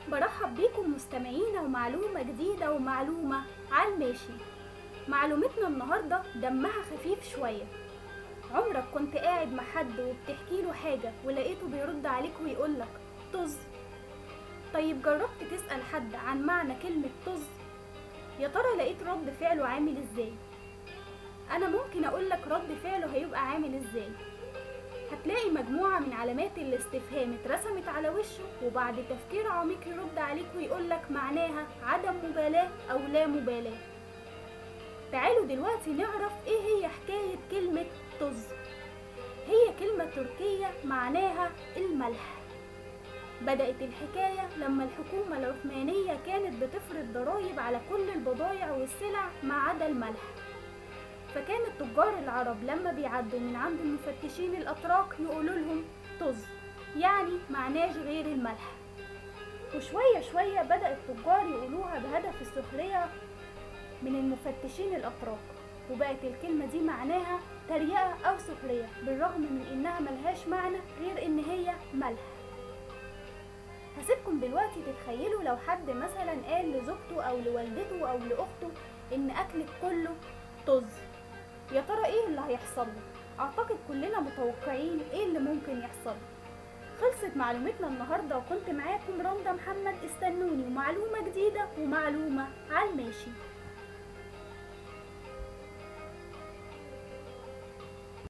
برحب بيكم مستمعينا ومعلومة جديدة ومعلومة على الماشي معلومتنا النهاردة دمها خفيف شوية عمرك كنت قاعد مع حد وبتحكي له حاجة ولقيته بيرد عليك ويقولك طز طيب جربت تسأل حد عن معنى كلمة طز يا ترى لقيت رد فعله عامل ازاي انا ممكن اقولك رد فعله هيبقى عامل ازاي هتلاقي مجموعة من علامات الاستفهام اترسمت على وشه وبعد تفكير عميق يرد عليك ويقولك معناها عدم مبالاة أو لا مبالاة تعالوا دلوقتي نعرف ايه هي حكاية كلمة طز هي كلمة تركية معناها الملح بدأت الحكاية لما الحكومة العثمانية كانت بتفرض ضرائب على كل البضائع والسلع ما عدا الملح فكان التجار العرب لما بيعدوا من عند المفتشين الأتراك يقولوا لهم طز يعني معناش غير الملح وشوية شوية بدأ التجار يقولوها بهدف السخرية من المفتشين الأتراك وبقت الكلمة دي معناها تريقة أو سخرية بالرغم من إنها ملهاش معنى غير إن هي ملح هسيبكم دلوقتي تتخيلوا لو حد مثلا قال لزوجته أو لوالدته أو لأخته إن أكلك كله طز يا ترى ايه اللي هيحصل له اعتقد كلنا متوقعين ايه اللي ممكن يحصل خلصت معلومتنا النهارده وكنت معاكم رندا محمد استنوني ومعلومه جديده ومعلومه على الماشي